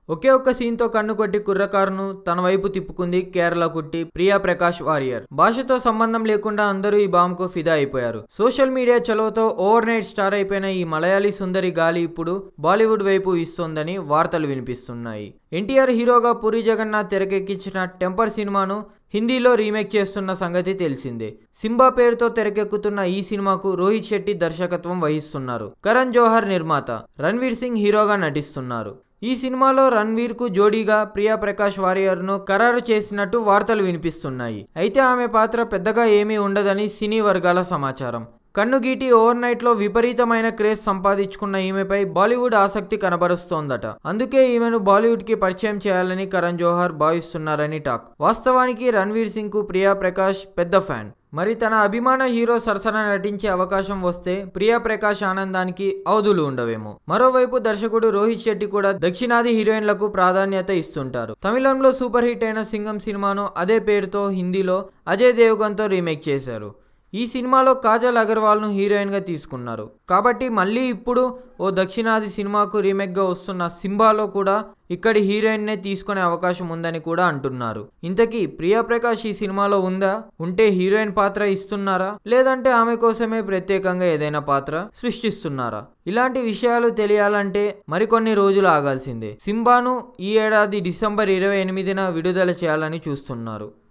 ఒకే ఒక్క సీన్ తో కన్ను కొట్టి కుర్రకారును తన వైపు తిప్పుకుంది కేరళ కుట్టి ప్రియా ప్రకాష్ వారియర్ భాషతో సంబంధం లేకుండా అందరూ ఈ బాంబుకు ఫిదా అయిపోయారు సోషల్ మీడియా చలవతో ఓవర్ నైట్ స్టార్ అయిపోయిన ఈ మలయాళీ సుందరి గాలి ఇప్పుడు బాలీవుడ్ వైపు ఇస్తోందని వార్తలు వినిపిస్తున్నాయి ఎన్టీఆర్ హీరోగా పూరి జగన్నాథ్ తెరకెక్కించిన టెంపర్ సినిమాను హిందీలో రీమేక్ చేస్తున్న సంగతి తెలిసిందే సింబా పేరుతో తెరకెక్కుతున్న ఈ సినిమాకు రోహిత్ శెట్టి దర్శకత్వం వహిస్తున్నారు కరణ్ జోహర్ నిర్మాత రణ్వీర్ సింగ్ హీరోగా నటిస్తున్నారు ఈ సినిమాలో రణ్వీర్ కు జోడీగా ప్రియా ప్రకాష్ వారియర్ ను ఖరారు చేసినట్టు వార్తలు వినిపిస్తున్నాయి అయితే ఆమె పాత్ర పెద్దగా ఏమీ ఉండదని సినీ వర్గాల సమాచారం కన్నుగీటి ఓవర్ నైట్ లో విపరీతమైన క్రేజ్ సంపాదించుకున్న ఈమెపై బాలీవుడ్ ఆసక్తి కనబరుస్తోందట అందుకే ఈమెను బాలీవుడ్ కి పరిచయం చేయాలని కరణ్ జోహర్ భావిస్తున్నారని టాక్ వాస్తవానికి రణ్వీర్ సింగ్ కు ప్రియా ప్రకాష్ పెద్ద ఫ్యాన్ మరి తన అభిమాన హీరో సరసన నటించే అవకాశం వస్తే ప్రియా ప్రకాష్ ఆనందానికి అవధులు ఉండవేమో మరోవైపు దర్శకుడు రోహిత్ శెట్టి కూడా దక్షిణాది హీరోయిన్లకు ప్రాధాన్యత ఇస్తుంటారు తమిళంలో సూపర్ హిట్ అయిన సింగం సినిమాను అదే పేరుతో హిందీలో అజయ్ దేవగన్తో రీమేక్ చేశారు ఈ సినిమాలో కాజల్ అగర్వాల్ను హీరోయిన్గా తీసుకున్నారు కాబట్టి మళ్ళీ ఇప్పుడు ఓ దక్షిణాది సినిమాకు రీమేక్గా వస్తున్న సింబాలో కూడా ఇక్కడి హీరోయిన్నే తీసుకునే అవకాశం ఉందని కూడా అంటున్నారు ఇంతకీ ప్రియా ప్రకాష్ ఈ సినిమాలో ఉందా ఉంటే హీరోయిన్ పాత్ర ఇస్తున్నారా లేదంటే ఆమె కోసమే ప్రత్యేకంగా ఏదైనా పాత్ర సృష్టిస్తున్నారా ఇలాంటి విషయాలు తెలియాలంటే మరికొన్ని రోజులు ఆగాల్సిందే సింబాను ఈ ఏడాది డిసెంబర్ ఇరవై ఎనిమిదిన విడుదల చేయాలని చూస్తున్నారు